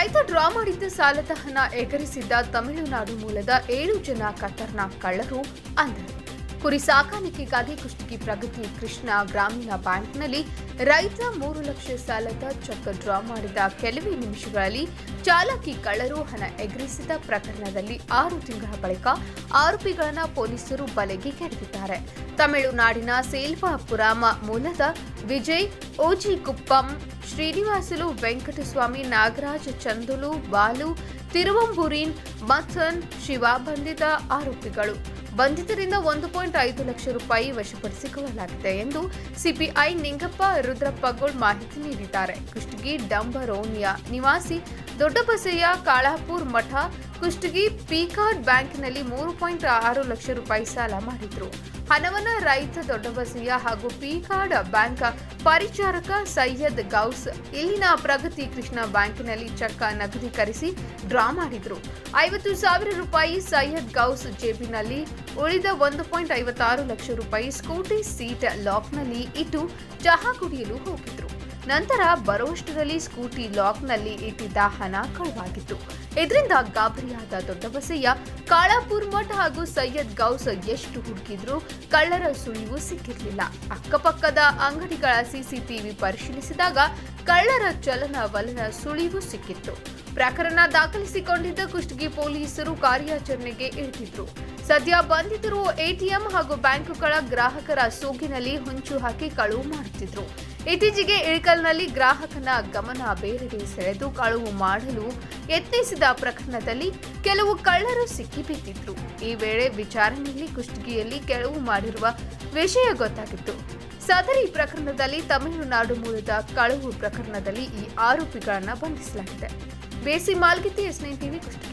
ರೈತ ಡ್ರಾ ಮಾಡಿದ್ದ ಸಾಲದ ಹಣ ಎಗರಿಸಿದ್ದ ತಮಿಳುನಾಡು ಮೂಲದ ಏಳು ಜನ ಖತರ್ನಾಕ್ ಕಳ್ಳರು ಅಂದರು ಕುರಿ ಸಾಕಾಣಿಕೆಗಾಗಿ ಕುಷ್ಟಗಿ ಪ್ರಗತಿ ಕೃಷ್ಣ ಗ್ರಾಮೀಣ ಬ್ಯಾಂಕ್ನಲ್ಲಿ ರೈತ ಮೂರು ಲಕ್ಷ ಸಾಲದ ಚೆಕ್ ಡ್ರಾ ಮಾಡಿದ ಕೆಲವೇ ನಿಮಿಷಗಳಲ್ಲಿ ಚಾಲಕಿ ಕಳ್ಳರು ಹಣ ಎಗರಿಸಿದ ಪ್ರಕರಣದಲ್ಲಿ ಆರು ತಿಂಗಳ ಬಳಿಕ ಆರೋಪಿಗಳನ್ನ ಪೊಲೀಸರು ಬಲೆಗೆ ಕೆಡವಿದ್ದಾರೆ ತಮಿಳುನಾಡಿನ ಸೇಲ್ವಾಪುರಮ ಮೂಲದ ವಿಜಯ್ ಓಜಿ ಕುಪ್ಪಂ ಶ್ರೀನಿವಾಸುಲು ವೆಂಕಟಸ್ವಾಮಿ ನಾಗರಾಜ್ ಚಂದುಲು ಬಾಲು ತಿರುವಂಬುರಿನ್ ಮಥನ್ ಶಿವ ಬಂಧಿತ ಆರೋಪಿಗಳು ಬಂಧಿತರಿಂದ ಒಂದು ಪಾಯಿಂಟ್ ಐದು ಲಕ್ಷ ರೂಪಾಯಿ ವಶಪಡಿಸಿಕೊಳ್ಳಲಾಗಿದೆ ಎಂದು ಸಿಪಿಐ ನಿಂಗಪ್ಪ ರುದ್ರಪ್ಪಗೋಳ್ ಮಾಹಿತಿ ನೀಡಿದ್ದಾರೆ ಕುಷ್ಟಗಿ ಡಂಬರೋನಿಯ ನಿವಾಸಿ ದೊಡ್ಡಬಸಯ್ಯ ಕಾಳಾಪುರ್ ಮಠ ಕುಷ್ಟಗಿ ಪಿಕಾರ್ಡ್ ಬ್ಯಾಂಕ್ನಲ್ಲಿ ಮೂರು ಪಾಯಿಂಟ್ ಆರು ಲಕ್ಷ ರೂಪಾಯಿ ಸಾಲ ಮಾಡಿದ್ರು ಹಣವನ್ನ ರೈತ ದೊಡ್ಡಬಸಯ್ಯ ಹಾಗೂ ಪಿಕಾರ್ಡ್ ಬ್ಯಾಂಕ್ ಪರಿಚಾರಕ ಸೈಯದ್ ಗೌಸ್ ಇಲ್ಲಿನ ಪ್ರಗತಿ ಕೃಷ್ಣ ಬ್ಯಾಂಕಿನಲ್ಲಿ ಚೆಕ್ ನಗದೀಕರಿಸಿ ಡ್ರಾ ಮಾಡಿದ್ರು ಐವತ್ತು ಸಾವಿರ ರೂಪಾಯಿ ಸೈಯದ್ ಗೌಸ್ ಜೇಬಿನಲ್ಲಿ ಉಳಿದ ಒಂದು ಪಾಯಿಂಟ್ ಐವತ್ತಾರು ಲಕ್ಷ ರೂಪಾಯಿ ಸ್ಕೂಟಿ ಸೀಟ್ ಲಾಕ್ನಲ್ಲಿ ಇಟ್ಟು ಚಹಾ ಕುಡಿಯಲು ಹೋಗಿದ್ರು ನಂತರ ಬರುವಷ್ಟರಲ್ಲಿ ಸ್ಕೂಟಿ ಲಾಕ್ನಲ್ಲಿ ಇಟ್ಟಿದ್ದ ಹಣ ಕಳವಾಗಿತ್ತು ಇದರಿಂದ ಗಾಬರಿಯಾದ ದೊಡ್ಡಬಸಯ್ಯ ಕಾಳಾಪುರ್ ಮಠ ಹಾಗೂ ಸೈಯದ್ ಗೌಸ್ ಎಷ್ಟು ಹುಡುಕಿದ್ರೂ ಕಳ್ಳರ ಸುಳಿವು ಸಿಕ್ಕಿರಲಿಲ್ಲ ಅಕ್ಕಪಕ್ಕದ ಅಂಗಡಿಗಳ ಸಿಸಿಟಿವಿ ಪರಿಶೀಲಿಸಿದಾಗ ಕಳ್ಳರ ಚಲನವಲನ ಸುಳಿವು ಸಿಕ್ಕಿತ್ತು ಪ್ರಕರಣ ದಾಖಲಿಸಿಕೊಂಡಿದ್ದ ಕುಷ್ಟಗಿ ಪೊಲೀಸರು ಕಾರ್ಯಾಚರಣೆಗೆ ಇಳಿದಿದ್ರು ಸದ್ಯ ಬಂಧಿತರು ಎಟಿಎಂ ಹಾಗೂ ಬ್ಯಾಂಕುಗಳ ಗ್ರಾಹಕರ ಸೋಗಿನಲ್ಲಿ ಹೊಂಚು ಹಾಕಿ ಕಳುವು ಮಾಡುತ್ತಿದ್ರು ಇತ್ತೀಚೆಗೆ ಇಳಕಲ್ನಲ್ಲಿ ಗ್ರಾಹಕನ ಗಮನ ಬೇರೆಡೆ ಸೆಳೆದು ಕಳುವು ಮಾಡಲು ಯತ್ನಿಸಿದ ಪ್ರಕರಣದಲ್ಲಿ ಕೆಲವು ಕಳ್ಳರು ಸಿಕ್ಕಿಬಿದ್ದಿದ್ರು ಈ ವೇಳೆ ವಿಚಾರಣೆಯಲ್ಲಿ ಕುಷ್ಟಗಿಯಲ್ಲಿ ಕೆಲವು ಮಾಡಿರುವ ವಿಷಯ ಗೊತ್ತಾಗಿತ್ತು ಸದರಿ ಪ್ರಕರಣದಲ್ಲಿ ತಮಿಳುನಾಡು ಮೂಲದ ಕಳುವು ಪ್ರಕರಣದಲ್ಲಿ ಈ ಆರೋಪಿಗಳನ್ನ ಬಂಧಿಸಲಾಗಿದೆ ಬೇಸಿ ಮಾಲ್ಗಿತ್ತಿ ಎಸ್ ನೈನ್ ಟಿವಿ ಕುಷ್ಟಗಿ